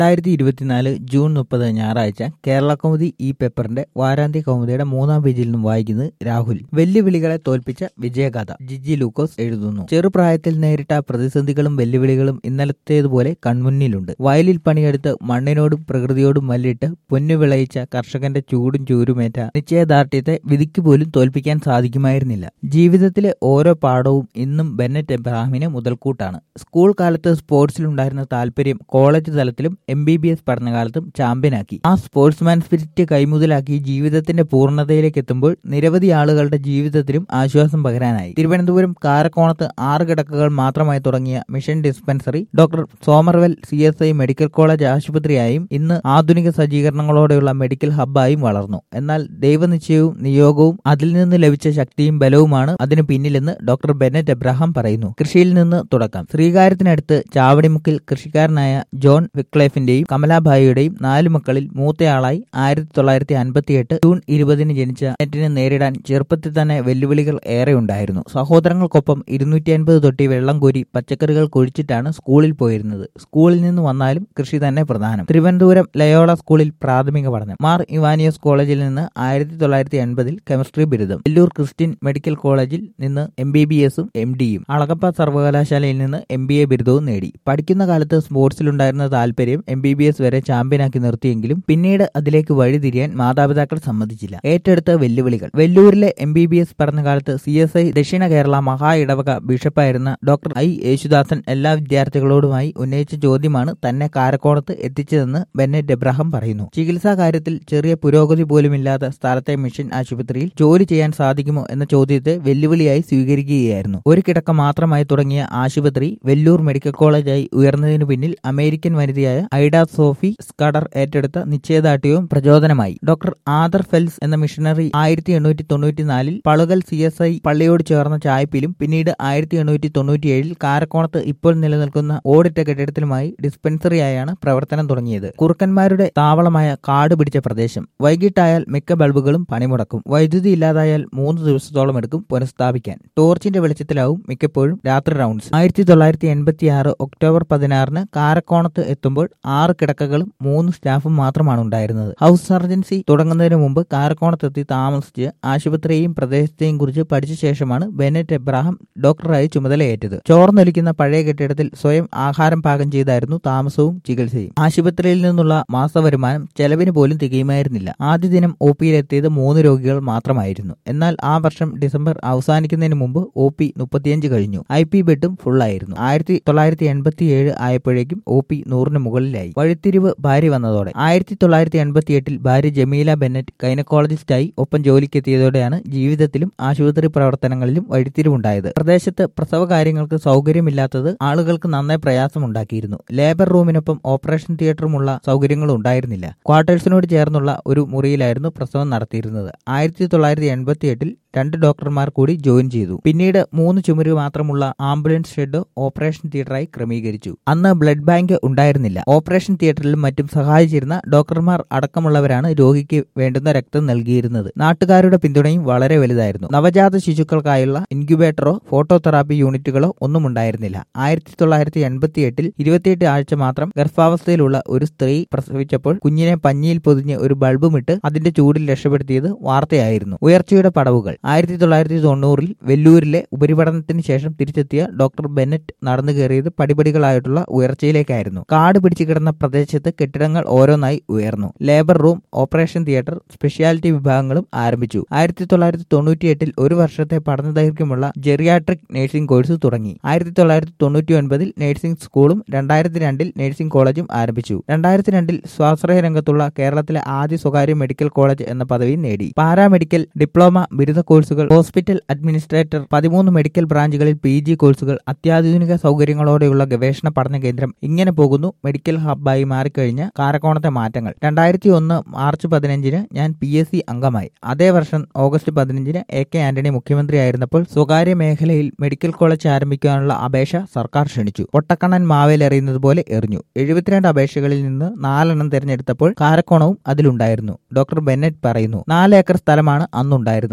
രണ്ടായിരത്തി ഇരുപത്തിനാല് ജൂൺ മുപ്പത് ഞായറാഴ്ച കേരള കൗമുദി ഈ പേപ്പറിന്റെ വാരാന്ത്യ കൗമുദിയുടെ മൂന്നാം പേജിൽ നിന്നും വായിക്കുന്നത് രാഹുൽ വെല്ലുവിളികളെ തോൽപ്പിച്ച വിജയഗാഥ ജിജി ലൂക്കോസ് എഴുതുന്നു ചെറുപ്രായത്തിൽ നേരിട്ട പ്രതിസന്ധികളും വെല്ലുവിളികളും ഇന്നലത്തേതുപോലെ കൺമുന്നിലുണ്ട് വയലിൽ പണിയെടുത്ത് മണ്ണിനോടും പ്രകൃതിയോടും മല്ലിട്ട് പൊന്നു വിളയിച്ച കർഷകന്റെ ചൂടും ചൂരുമേറ്റ നിശ്ചയദാർഢ്യത്തെ വിധിക്ക് പോലും തോൽപ്പിക്കാൻ സാധിക്കുമായിരുന്നില്ല ജീവിതത്തിലെ ഓരോ പാഠവും ഇന്നും ബെന്നറ്റ് എബ്രഹാമിന് മുതൽക്കൂട്ടാണ് സ്കൂൾ കാലത്ത് സ്പോർട്സിലുണ്ടായിരുന്ന താല്പര്യം കോളേജ് തലത്തിലും എം ബി ബി എസ് പഠനകാലത്തും ചാമ്പ്യനാക്കി ആ സ്പോർട്സ്മാൻ സ്പിരിറ്റ് കൈമുതലാക്കി ജീവിതത്തിന്റെ പൂർണ്ണതയിലേക്ക് എത്തുമ്പോൾ നിരവധി ആളുകളുടെ ജീവിതത്തിലും ആശ്വാസം പകരാനായി തിരുവനന്തപുരം കാരക്കോണത്ത് ആറ് കിടക്കകൾ മാത്രമായി തുടങ്ങിയ mission dispensary doctor Somervell C S I medical college ആശുപത്രിയായും ഇന്ന് ആധുനിക സജ്ജീകരണങ്ങളോടെയുള്ള മെഡിക്കൽ ഹബ്ബായും വളർന്നു എന്നാൽ ദൈവനിശ്ചയവും നിയോഗവും അതിൽ നിന്ന് ലഭിച്ച ശക്തിയും ബലവുമാണ് അതിനു പിന്നിലെന്ന് ഡോക്ടർ ബെന്നറ്റ് എബ്രഹാം പറയുന്നു കൃഷിയിൽ നിന്ന് തുടക്കം ശ്രീകാര്യത്തിനടുത്ത് ചാവടിമുക്കിൽ കൃഷിക്കാരനായ ജോൺ വിക്ലേഫിന്റെയും കമലാഭായിയുടെയും നാല് മക്കളിൽ മൂത്തയാളായി ആയിരത്തി തൊള്ളായിരത്തി അൻപത്തിയെട്ട് ജൂൺ ഇരുപതിന് ജനിച്ച ബെന്നറ്റിനെ നേരിടാൻ ചെറുപ്പത്തിൽ തന്നെ വെല്ലുവിളികൾ ഏറെ ഉണ്ടായിരുന്നു സഹോദരങ്ങൾക്കൊപ്പം ഇരുന്നൂറ്റി അൻപത് തൊട്ടി വെള്ളം കോരി പച്ചക്കറികൾ കുഴിച്ചിട്ടാണ് സ്കൂളിൽ പോയിരുന്നത് സ്കൂളിൽ നിന്ന് വന്നാലും കൃഷി തന്നെ പ്രധാനം തിരുവനന്തപുരം ലയോള സ്കൂളിൽ പ്രാഥമിക പഠനം മാർ ഇവാനിയസ് കോളേജിൽ നിന്ന് ആയിരത്തി തൊള്ളായിരത്തി എൺപതിൽ കെമിസ്ട്രി ബിരുദം വെല്ലൂർ ക്രിസ്ത്യൻ മെഡിക്കൽ കോളേജിൽ നിന്ന് എം ബി ബി എസും എം ഡിയും അളകപ്പ സർവകലാശാലയിൽ നിന്ന് എം ബി എ ബിരുദവും നേടി പഠിക്കുന്ന കാലത്ത് സ്പോർട്സിലുണ്ടായിരുന്ന താല്പര്യം എം ബി ബി എസ് വരെ ചാമ്പ്യനാക്കി നിർത്തിയെങ്കിലും പിന്നീട് അതിലേക്ക് വഴിതിരിയാൻ മാതാപിതാക്കൾ സമ്മതിച്ചില്ല ഏറ്റെടുത്ത വെല്ലുവിളികൾ വെല്ലൂരിലെ എം ബി ബി എസ് പഠനകാലത്ത് സി എസ് ഐ ദക്ഷിണ കേരള മഹാ ഇടവക ബിഷപ്പായിരുന്ന ഡോക്ടർ ഐ യേശുദാസൻ എല്ലാ വിദ്യാർത്ഥികളോടുമായി ഉന്നയിച്ച ചോദ്യമാണ് തന്നെ കാരക്കോണത്ത് എത്തിച്ചതെന്ന് ബെന്നറ്റ് എബ്രഹാം പറയുന്നു ചികിത്സാ കാര്യത്തിൽ ചെറിയ പുരോഗതി പോലുമില്ലാത്ത സ്ഥലത്തെ മിഷൻ ആശുപത്രിയിൽ ജോലി ചെയ്യാൻ സാധിക്കുമോ എന്ന ചോദ്യത്തെ വെല്ലുവിളിയായി സ്വീകരിക്കുകയായിരുന്നു ഒരു കിടക്ക മാത്രമായി തുടങ്ങിയ ആശുപത്രി വെല്ലൂർ മെഡിക്കൽ കോളേജായി ഉയർന്നതിനു പിന്നിൽ അമേരിക്കൻ വനിതയായ ഐഡ സോഫി സ്കഡർ ഏറ്റെടുത്ത നിശ്ചയദാർഢ്യവും പ്രചോദനമായി ഡോക്ടർ ആദർ ഫെൽസ് എന്ന മിഷണറി ആയിരത്തി എണ്ണൂറ്റി തൊണ്ണൂറ്റിനാലിൽ പളുകൽ സി എസ് ഐ പള്ളിയോട് ചേർന്ന ചായ്പിലും പിന്നീട് ആയിരത്തി എണ്ണൂറ്റി തൊണ്ണൂറ്റിയേഴിൽ കാരക്കോണത്ത് ഇപ്പോൾ നിലനിൽക്കുന്ന ഓടിട്ട കെട്ടിടത്തിലുമായി ഡിസ്പെൻസറിയായാണ് പ്രവർത്തനം തുടങ്ങിയത് കുറുക്കന്മാരുടെ താവളമായ കാട് പിടിച്ച പ്രദേശം വൈകിട്ടായാൽ മിക്ക ബൾബുകളും പണിമുടക്കും വൈദ്യുതി ഇല്ലാതായാൽ മൂന്ന് ദിവസത്തോളം എടുക്കും പുനഃസ്ഥാപിക്കാൻ ടോർച്ചിന്റെ വെളിച്ചത്തിലാവും മിക്കപ്പോഴും രാത്രി റൗണ്ട്സ് ആയിരത്തി തൊള്ളായിരത്തി എൺപത്തി ആറ് ഒക്ടോബർ പതിനാറിന് കാരക്കോണത്ത് എത്തുമ്പോൾ ആറ് കിടക്കകളും മൂന്ന് സ്റ്റാഫും മാത്രമാണ് ഉണ്ടായിരുന്നത് ഹൗസ് സർജൻസി തുടങ്ങുന്നതിന് മുമ്പ് കാരക്കോണത്തെത്തി താമസിച്ച് ആശുപത്രിയെയും പ്രദേശത്തെയും കുറിച്ച് പഠിച്ച ശേഷമാണ് ബെനറ്റ് എബ്രാഹാം ഡോക്ടറായി ചുമതലയേറ്റത് ചോർന്നൊലിക്കുന്ന പഴയ കെട്ടിടത്തിൽ സ്വയം ആഹാരം പാകം ചെയ്തായിരുന്നു താമസവും ചികിത്സയും ആശുപത്രിയിൽ നിന്നുള്ള മാസവരുമാനം ചെലവിന് പോലും തികയുമായിരുന്നില്ല ആദ്യ ദിനം ഒ പിയിലെത്തിയത് മൂന്ന് രോഗികൾ മാത്രമായിരുന്നു എന്നാൽ ആ വർഷം ഡിസംബർ അവസാനിക്കുന്നതിന് മുമ്പ് ഒ പി മുപ്പത്തിയഞ്ച് കഴിഞ്ഞു ഐ പി ബെഡും ഫുള്ളായിരുന്നു ആയിരത്തി തൊള്ളായിരത്തി എൺപത്തി ഏഴ് ആയപ്പോഴേക്കും ഒ പി നൂറിന് മുകളിലായി വഴിത്തിരിവ് ഭാര്യ വന്നതോടെ ആയിരത്തി തൊള്ളായിരത്തി എൺപത്തി എട്ടിൽ ഭാര്യ ജമീല ബെന്നറ്റ് ഗൈനക്കോളജിസ്റ്റായി ഒപ്പം ജോലിക്കെത്തിയതോടെയാണ് ജീവിതത്തിലും ആശുപത്രി പ്രവർത്തനങ്ങളിലും വഴിത്തിരിവുണ്ടായത് പ്രദേശത്ത് പ്രസവ കാര്യങ്ങൾക്ക് സൗകര്യമില്ലാത്തത് ആളുകൾക്ക് നന്നായി പ്രയാസമുണ്ടാക്കിയിരുന്നു ലേബർ റൂമിനൊപ്പം ഓപ്പറേഷൻ തിയേറ്ററുമുള്ള സൗകര്യങ്ങളും ഉണ്ടായിരുന്നില്ല ക്വാർട്ടേഴ്സിനോട് ചേർന്നുള്ള ഒരു മുറിയിലായിരുന്നു പ്രസവം നടത്തിയിരുന്നത് ആയിരത്തി തൊള്ളായിരത്തി എൺപത്തി എട്ടിൽ രണ്ട് ഡോക്ടർമാർ കൂടി ജോയിൻ ചെയ്തു പിന്നീട് മൂന്ന് ചുമര് മാത്രമുള്ള ആംബുലൻസ് ഷെഡ് ഓപ്പറേഷൻ തിയേറ്ററായി ക്രമീകരിച്ചു അന്ന് ബ്ലഡ് ബാങ്ക് ഉണ്ടായിരുന്നില്ല ഓപ്പറേഷൻ തിയേറ്ററിലും മറ്റും സഹായിച്ചിരുന്ന ഡോക്ടർമാർ അടക്കമുള്ളവരാണ് രോഗിക്ക് വേണ്ടുന്ന രക്തം നൽകിയിരുന്നത് നാട്ടുകാരുടെ പിന്തുണയും വളരെ വലുതായിരുന്നു നവജാത ശിശുക്കൾക്കായുള്ള ഇൻക്യുബേറ്ററോ ഫോട്ടോതെറാപ്പി യൂണിറ്റുകളോ ഒന്നും ഉണ്ടായിരുന്നില്ല ആയിരത്തി തൊള്ളായിരത്തി എൺപത്തി എട്ടിൽ ഇരുപത്തിയെട്ട് ആഴ്ച മാത്രം ഗർഭാവസ്ഥയിലുള്ള ഒരു സ്ത്രീ പ്രസവിച്ചപ്പോൾ കുഞ്ഞിനെ പഞ്ഞിയിൽ പൊതിഞ്ഞ് ഒരു ബൾബുമിട്ട് അതിന്റെ ചൂടിൽ രക്ഷപ്പെടുത്തിയത് വാർത്തയായിരുന്നു ഉയർച്ചയുടെ പടവുകൾ ആയിരത്തി തൊള്ളായിരത്തി തൊണ്ണൂറിൽ വെല്ലൂരിലെ ഉപരിപഠനത്തിന് ശേഷം തിരിച്ചെത്തിയ ഡോക്ടർ ബെന്നറ്റ് നടന്നു കയറിയത് പടിപടികളായിട്ടുള്ള ഉയർച്ചയിലേക്കായിരുന്നു കാട് പിടിച്ചു കിടന്ന പ്രദേശത്ത് കെട്ടിടങ്ങൾ ഓരോന്നായി ഉയർന്നു labour room operation theatre speciality വിഭാഗങ്ങളും ആരംഭിച്ചു ആയിരത്തി തൊള്ളായിരത്തി തൊണ്ണൂറ്റിയെട്ടിൽ ഒരു വർഷത്തെ പഠന ദൈർഘ്യമുള്ള ജെറിയാട്രിക് നഴ്സിംഗ് കോഴ്സ് തുടങ്ങി ആയിരത്തി തൊള്ളായിരത്തി തൊണ്ണൂറ്റി ഒൻപതിൽ നഴ്സിംഗ് സ്കൂളും രണ്ടായിരത്തി രണ്ടിൽ നഴ്സിംഗ് കോളേജും ആരംഭിച്ചു രണ്ടായിരത്തി രണ്ടിൽ സ്വാശ്രയ രംഗത്തുള്ള കേരളത്തിലെ ആദ്യ സ്വകാര്യ മെഡിക്കൽ കോളേജ് എന്ന പദവി നേടി പാരാമെഡിക്കൽ ഡിപ്ലോമ ബിരുദ കോഴ്സുകൾ ഹോസ്പിറ്റൽ അഡ്മിനിസ്ട്രേറ്റർ പതിമൂന്ന് മെഡിക്കൽ ബ്രാഞ്ചുകളിൽ പി ജി കോഴ്സുകൾ അത്യാധുനിക സൗകര്യങ്ങളോടെയുള്ള ഗവേഷണ പഠന കേന്ദ്രം ഇങ്ങനെ പോകുന്നു മെഡിക്കൽ ഹബ്ബായി മാറിക്കഴിഞ്ഞ കാരക്കോണത്തെ മാറ്റങ്ങൾ രണ്ടായിരത്തി ഒന്ന് മാർച്ച് പതിനഞ്ചിന് ഞാൻ പി എസ് സി അംഗമായി അതേ വർഷം ഓഗസ്റ്റ് പതിനഞ്ചിന് എ കെ ആന്റണി മുഖ്യമന്ത്രിയായിരുന്നപ്പോൾ സ്വകാര്യ മേഖലയിൽ മെഡിക്കൽ കോളേജ് ആരംഭിക്കാനുള്ള അപേക്ഷ സർക്കാർ ക്ഷണിച്ചു ഒട്ടക്കണ്ണൻ മാവേലെറിയുന്നത് പോലെ എറിഞ്ഞു എഴുപത്തിരണ്ട് അപേക്ഷകളിൽ നിന്ന് നാലെണ്ണം തിരഞ്ഞെടുത്തപ്പോൾ കാരക്കോണവും അതിലുണ്ടായിരുന്നു ഡോക്ടർ ബെന്നറ്റ് പറയുന്നു നാല് ഏക്കർ സ്ഥലമാണ് അന്നുണ്ടായിരുന്നത് മെഡിക്കൽ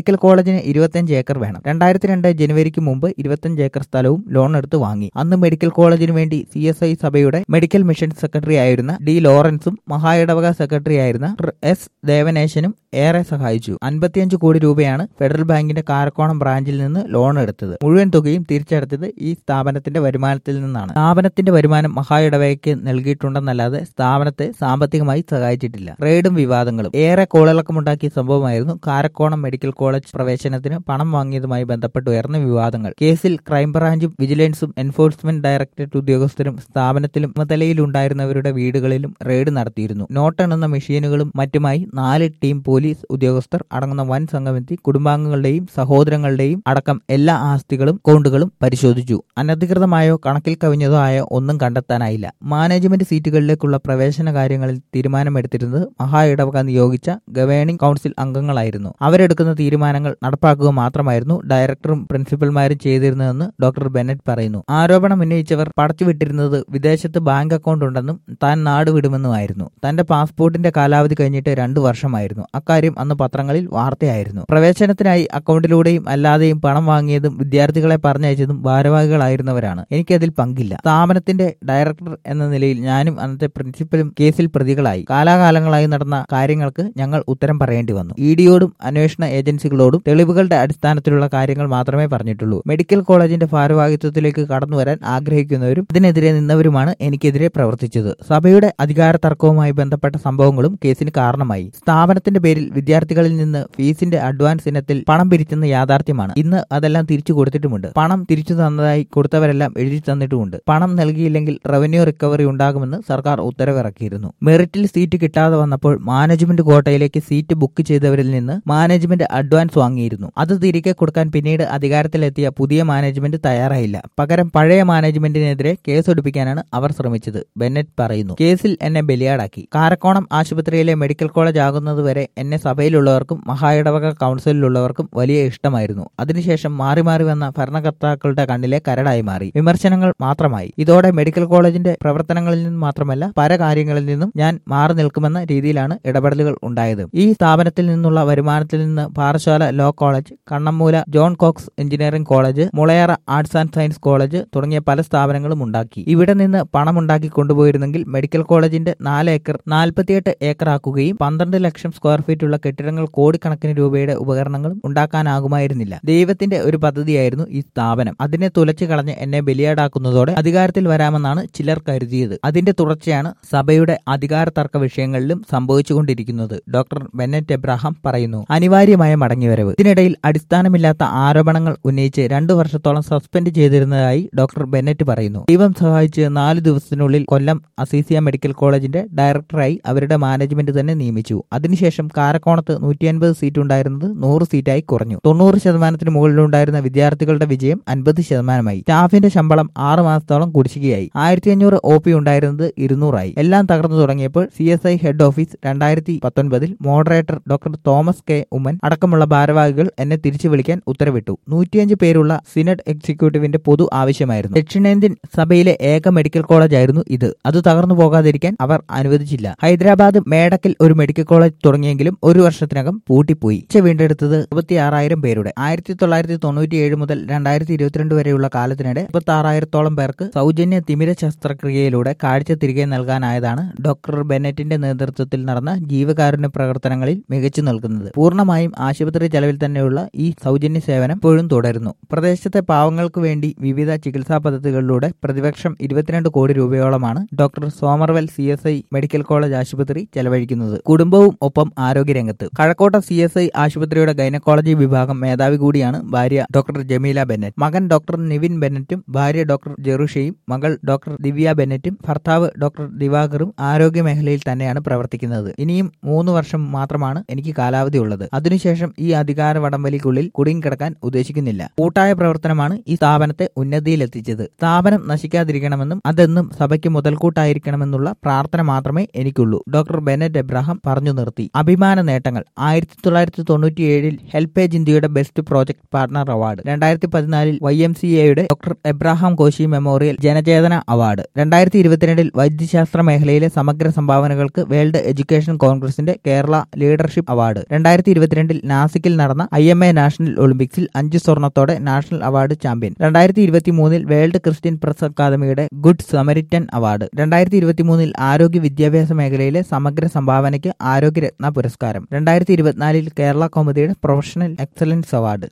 മെഡിക്കൽ കോളേജിന് ഇരുപത്തിയഞ്ച് ഏക്കർ വേണം രണ്ടായിരത്തി രണ്ട് ജനുവരിക്ക് മുമ്പ് ഇരുപത്തിയഞ്ച് ഏക്കർ സ്ഥലവും ലോൺ എടുത്ത് വാങ്ങി അന്ന് മെഡിക്കൽ കോളേജിന് വേണ്ടി സി എസ് ഐ സഭയുടെ മെഡിക്കൽ മിഷൻ സെക്രട്ടറി ആയിരുന്ന ഡി ലോറൻസും മഹായിടവക സെക്രട്ടറി ആയിരുന്ന എസ് ദേവനേശനും ഏറെ സഹായിച്ചു അൻപത്തിയഞ്ച് കോടി രൂപയാണ് ഫെഡറൽ ബാങ്കിന്റെ കാരക്കോണം ബ്രാഞ്ചിൽ നിന്ന് ലോൺ എടുത്തത് മുഴുവൻ തുകയും തിരിച്ചടച്ചത് ഈ സ്ഥാപനത്തിന്റെ വരുമാനത്തിൽ നിന്നാണ് സ്ഥാപനത്തിന്റെ വരുമാനം മഹായിടവകയ്ക്ക് നൽകിയിട്ടുണ്ടെന്നല്ലാതെ സ്ഥാപനത്തെ സാമ്പത്തികമായി സഹായിച്ചിട്ടില്ല റെയ്ഡും വിവാദങ്ങളും ഏറെ കോളിളക്കമുണ്ടാക്കിയ സംഭവമായിരുന്നു കാരക്കോണം മെഡിക്കൽ കോളേജ് പ്രവേശനത്തിന് പണം വാങ്ങിയതുമായി ബന്ധപ്പെട്ട് ഉയർന്ന വിവാദങ്ങൾ കേസിൽ ക്രൈംബ്രാഞ്ചും വിജിലൻസും എൻഫോഴ്സ്മെന്റ് ഡയറക്ടറേറ്റ് ഉദ്യോഗസ്ഥരും സ്ഥാപനത്തിലും ചുമതലയിലുണ്ടായിരുന്നവരുടെ വീടുകളിലും റെയ്ഡ് നടത്തിയിരുന്നു നോട്ടെണ്ണുന്ന മെഷീനുകളും മറ്റുമായി നാല് ടീം പോലീസ് ഉദ്യോഗസ്ഥർ അടങ്ങുന്ന വൻ സംഘമെത്തി കുടുംബാംഗങ്ങളുടെയും സഹോദരങ്ങളുടെയും അടക്കം എല്ലാ ആസ്തികളും അക്കൗണ്ടുകളും പരിശോധിച്ചു അനധികൃതമായോ കണക്കിൽ കവിഞ്ഞതോ ആയ ഒന്നും കണ്ടെത്താനായില്ല മാനേജ്മെന്റ് സീറ്റുകളിലേക്കുള്ള പ്രവേശന കാര്യങ്ങളിൽ തീരുമാനമെടുത്തിരുന്നത് മഹാ ഇടവക നിയോഗിച്ച ഗവേണിംഗ് കൗൺസിൽ അംഗങ്ങളായിരുന്നു അവരെടുക്കുന്ന തീരുമാനങ്ങൾ നടപ്പാക്കുക മാത്രമായിരുന്നു ഡയറക്ടറും പ്രിൻസിപ്പൽമാരും ചെയ്തിരുന്നതെന്ന് ഡോക്ടർ ബെന്നറ്റ് പറയുന്നു ആരോപണം ഉന്നയിച്ചവർ പടച്ചുവിട്ടിരുന്നത് വിദേശത്ത് ബാങ്ക് അക്കൗണ്ട് ഉണ്ടെന്നും താൻ നാട് വിടുമെന്നുമായിരുന്നു തന്റെ പാസ്പോർട്ടിന്റെ കാലാവധി കഴിഞ്ഞിട്ട് രണ്ടു വർഷമായിരുന്നു അക്കാര്യം അന്ന് പത്രങ്ങളിൽ വാർത്തയായിരുന്നു പ്രവേശനത്തിനായി അക്കൗണ്ടിലൂടെയും അല്ലാതെയും പണം വാങ്ങിയതും വിദ്യാർത്ഥികളെ പറഞ്ഞയച്ചതും ഭാരവാഹികളായിരുന്നവരാണ് എനിക്കതിൽ പങ്കില്ല സ്ഥാപനത്തിന്റെ ഡയറക്ടർ എന്ന നിലയിൽ ഞാനും അന്നത്തെ പ്രിൻസിപ്പലും കേസിൽ പ്രതികളായി കാലാകാലങ്ങളായി നടന്ന കാര്യങ്ങൾക്ക് ഞങ്ങൾ ഉത്തരം പറയേണ്ടി വന്നു ഇ ഡിയോടും അന്വേഷണ ഏജൻസികളോടും തെളിവുകളുടെ അടിസ്ഥാനത്തിലുള്ള കാര്യങ്ങൾ മാത്രമേ പറഞ്ഞിട്ടുള്ളൂ മെഡിക്കൽ കോളേജിന്റെ ഭാരവാഹിത്വത്തിലേക്ക് കടന്നുവരാൻ ആഗ്രഹിക്കുന്നവരും ഇതിനെതിരെ നിന്നവരുമാണ് എനിക്കെതിരെ പ്രവർത്തിച്ചത് സഭയുടെ അധികാര തർക്കവുമായി ബന്ധപ്പെട്ട സംഭവങ്ങളും കേസിന് കാരണമായി സ്ഥാപനത്തിന്റെ പേരിൽ വിദ്യാർത്ഥികളിൽ നിന്ന് ഫീസിന്റെ അഡ്വാൻസ് ഇനത്തിൽ പണം പിരിച്ചെന്ന് യാഥാർത്ഥ്യമാണ് ഇന്ന് അതെല്ലാം തിരിച്ചു കൊടുത്തിട്ടുമുണ്ട് പണം തിരിച്ചു തന്നതായി കൊടുത്തവരെല്ലാം എഴുതി തന്നിട്ടുമുണ്ട് പണം നൽകിയില്ലെങ്കിൽ റവന്യൂ റിക്കവറി ഉണ്ടാകുമെന്ന് സർക്കാർ ഉത്തരവിറക്കിയിരുന്നു മെറിറ്റിൽ സീറ്റ് കിട്ടാതെ വന്നപ്പോൾ മാനേജ്മെന്റ് കോട്ടയിലേക്ക് സീറ്റ് ബുക്ക് ചെയ്തവരിൽ നിന്ന് മാനേജ്മെന്റ് അഡ്വാൻസ് വാങ്ങിയിരുന്നു അത് തിരികെ കൊടുക്കാൻ പിന്നീട് അധികാരത്തിലെത്തിയ പുതിയ മാനേജ്മെന്റ് തയ്യാറായില്ല പകരം പഴയ മാനേജ്മെന്റിനെതിരെ കേസൊടുപ്പിക്കാനാണ് അവർ ശ്രമിച്ചത് ബെന്നറ്റ് പറയുന്നു കേസിൽ എന്നെ ബലിയാടാക്കി കാരക്കോണം ആശുപത്രിയിലെ മെഡിക്കൽ കോളേജ് ആകുന്നതുവരെ എന്നെ സഭയിലുള്ളവർക്കും മഹായിടവക കൗൺസിലിലുള്ളവർക്കും വലിയ ഇഷ്ടമായിരുന്നു അതിനുശേഷം മാറി മാറി വന്ന ഭരണകർത്താക്കളുടെ കണ്ണിലെ കരടായി മാറി വിമർശനങ്ങൾ മാത്രമായി ഇതോടെ മെഡിക്കൽ കോളേജിന്റെ പ്രവർത്തനങ്ങളിൽ നിന്നും മാത്രമല്ല പല കാര്യങ്ങളിൽ നിന്നും ഞാൻ മാറി നിൽക്കുമെന്ന രീതിയിലാണ് ഇടപെടലുകൾ ഉണ്ടായത് ഈ സ്ഥാപനത്തിൽ നിന്നുള്ള വരുമാനത്തിൽ നിന്ന് Parassala law college Kannammoola John Cox engineering college Mulayara arts and science college തുടങ്ങിയ പല സ്ഥാപനങ്ങളും ഉണ്ടാക്കി ഇവിടെ നിന്ന് പണമുണ്ടാക്കി കൊണ്ടുപോയിരുന്നെങ്കിൽ മെഡിക്കൽ കോളേജിന്റെ നാല് ഏക്കർ നാൽപ്പത്തിയെട്ട് ഏക്കർ ആക്കുകയും പന്ത്രണ്ട് ലക്ഷം സ്ക്വയർ ഫീറ്റുള്ള കെട്ടിടങ്ങൾ കോടിക്കണക്കിന് രൂപയുടെ ഉപകരണങ്ങളും ഉണ്ടാക്കാനാകുമായിരുന്നില്ല ദൈവത്തിന്റെ ഒരു പദ്ധതിയായിരുന്നു ഈ സ്ഥാപനം അതിനെ തുലച്ചു കളഞ്ഞ് എന്നെ ബലിയാടാക്കുന്നതോടെ അധികാരത്തിൽ വരാമെന്നാണ് ചിലർ കരുതിയത് അതിന്റെ തുടർച്ചയാണ് സഭയുടെ അധികാര തർക്ക വിഷയങ്ങളിലും സംഭവിച്ചുകൊണ്ടിരിക്കുന്നത് ഡോക്ടർ ബെന്നറ്റ് എബ്രാഹാം പറയുന്നു അനിവാര്യമായ മടങ്ങിവരവ് ഇതിനിടയിൽ അടിസ്ഥാനമില്ലാത്ത ആരോപണങ്ങൾ ഉന്നയിച്ച് രണ്ടു വർഷത്തോളം സസ്പെൻഡ് ചെയ്തിരുന്നതായി ഡോക്ടർ ബെന്നറ്റ് പറയുന്നു ദൈവം സഹായിച്ച് നാല് ദിവസത്തിനുള്ളിൽ കൊല്ലം അസീസിയ മെഡിക്കൽ കോളേജിന്റെ ഡയറക്ടറായി അവരുടെ മാനേജ്മെന്റ് തന്നെ നിയമിച്ചു അതിനുശേഷം കാരക്കോണത്ത് നൂറ്റി അൻപത് സീറ്റ് ഉണ്ടായിരുന്നത് നൂറ് സീറ്റായി കുറഞ്ഞു തൊണ്ണൂറ് ശതമാനത്തിന് മുകളിലുണ്ടായിരുന്ന വിദ്യാർത്ഥികളുടെ വിജയം അൻപത് ശതമാനമായി സ്റ്റാഫിന്റെ ശമ്പളം ആറ് മാസത്തോളം കുടിശ്ശികയായി ആയിരത്തി അഞ്ഞൂറ് ഒ പി ഉണ്ടായിരുന്നത് ഇരുന്നൂറായി എല്ലാം തകർന്നു തുടങ്ങിയപ്പോൾ C S I head office രണ്ടായിരത്തി പത്തൊൻപതിൽ moderator doctor Thomas K Oommen അടക്കമുള്ള ഭാരവാഹികൾ എന്നെ തിരിച്ചു വിളിക്കാൻ ഉത്തരവിട്ടു നൂറ്റിയഞ്ച് പേരുള്ള സിനഡ് എക്സിക്യൂട്ടീവിന്റെ പൊതു ആവശ്യമായിരുന്നു ദക്ഷിണേന്ത്യൻ സഭയിലെ ഏക മെഡിക്കൽ കോളേജ് ആയിരുന്നു ഇത് അത് തകർന്നു പോകാതിരിക്കാൻ അവർ അനുവദിച്ചില്ല ഹൈദരാബാദ് മേടക്കിൽ ഒരു മെഡിക്കൽ കോളേജ് തുടങ്ങിയെങ്കിലും ഒരു വർഷത്തിനകം പൂട്ടിപ്പോയി ഉച്ച വീണ്ടെടുത്തത് ഇരുപത്തിയാറായിരം പേരുടെ ആയിരത്തി തൊള്ളായിരത്തി തൊണ്ണൂറ്റിയേഴ് മുതൽ രണ്ടായിരത്തി ഇരുപത്തിരണ്ട് വരെയുള്ള കാലത്തിനിടെ മുപ്പത്തി ആറായിരത്തോളം പേർക്ക് സൗജന്യ തിമിര ശസ്ത്രക്രിയയിലൂടെ കാഴ്ച തിരികെ നൽകാനായതാണ് ഡോക്ടർ ബെന്നറ്റിന്റെ നേതൃത്വത്തിൽ നടന്ന ജീവകാരുണ്യ പ്രവർത്തനങ്ങളിൽ മികച്ചു നിൽക്കുന്നത് പൂർണ്ണമായും ആശുപത്രി ചെലവിൽ തന്നെയുള്ള ഈ സൗജന്യ സേവനം ഇപ്പോഴും തുടരുന്നു പ്രദേശത്തെ പാവങ്ങൾക്ക് വേണ്ടി വിവിധ ചികിത്സാ പദ്ധതികളിലൂടെ പ്രതിവർഷം ഇരുപത്തിരണ്ട് കോടി രൂപയോളമാണ് doctor Somervell C S I medical college ആശുപത്രി ചെലവഴിക്കുന്നത് കുടുംബവും ഒപ്പം ആരോഗ്യരംഗത്ത് കഴക്കോട്ട സി എസ് ഐ ആശുപത്രിയുടെ ഗൈനക്കോളജി വിഭാഗം മേധാവി കൂടിയാണ് ഭാര്യ ഡോക്ടർ ജമീല ബെന്നറ്റ് മകൻ ഡോക്ടർ നിവിൻ ബെന്നറ്റും ഭാര്യ ഡോക്ടർ ജെറുഷയും മകൾ ഡോക്ടർ ദിവ്യ ബെന്നറ്റും ഭർത്താവ് ഡോക്ടർ ദിവാകറും ആരോഗ്യ മേഖലയിൽ തന്നെയാണ് പ്രവർത്തിക്കുന്നത് ഇനിയും മൂന്ന് വർഷം മാത്രമാണ് എനിക്ക് കാലാവധി ഉള്ളത് അതിനുശേഷം ഈ അധികാര വടംവലിക്കുള്ളിൽ കുടുങ്ങിക്കിടക്കാൻ ഉദ്ദേശിക്കുന്നില്ല കൂട്ടായ പ്രവർത്തനമാണ് ഈ സ്ഥാപനത്തെ ഉന്നതിയിലെത്തിച്ചത് സ്ഥാപനം നശിക്കാതിരിക്കണമെന്നും അതെന്നും സഭയ്ക്ക് മുതൽക്കൂട്ടായിരിക്കണമെന്നുള്ള പ്രാർത്ഥന മാത്രമേ എനിക്കുള്ളൂ ഡോക്ടർ ബെനറ്റ് എബ്രഹാം പറഞ്ഞു നിർത്തി അഭിമാന നേട്ടങ്ങൾ ആയിരത്തി തൊള്ളായിരത്തി തൊണ്ണൂറ്റിയേഴിൽ ഹെൽപ്പേജ് ഇന്ത്യയുടെ ബെസ്റ്റ് പ്രോജക്ട് പാർട്ണർ അവാർഡ് രണ്ടായിരത്തി പതിനാലിൽ വൈ എം സി എയുടെ doctor Abraham Koshy memorial Janachethana award രണ്ടായിരത്തി ഇരുപത്തിരണ്ടിൽ വൈദ്യശാസ്ത്ര മേഖലയിലെ സമഗ്ര സംഭാവനകൾക്ക് വേൾഡ് എഡ്യൂക്കേഷൻ കോൺഗ്രസിന്റെ കേരള ലീഡർഷിപ്പ് അവാർഡ് രണ്ടായിരത്തി ഇരുപത്തിരണ്ടിൽ നാസിക് നാസിക്കിൽ നടന്ന ഐ എം എ നാഷണൽ ഒളിമ്പിക്സിൽ അഞ്ച് സ്വർണത്തോടെ നാഷണൽ അവാർഡ് ചാമ്പ്യൻ രണ്ടായിരത്തി ഇരുപത്തി മൂന്നിൽ വേൾഡ് ക്രിസ്ത്യൻ പ്രസ് അക്കാദമിയുടെ ഗുഡ് സമരിറ്റൻ അവാർഡ് രണ്ടായിരത്തി ഇരുപത്തി മൂന്നിൽ ആരോഗ്യ വിദ്യാഭ്യാസ മേഖലയിലെ സമഗ്ര സംഭാവനയ്ക്ക് ആരോഗ്യരത്ന പുരസ്കാരം രണ്ടായിരത്തി ഇരുപത്തിനാലിൽ Kerala Kaumudi professional excellence award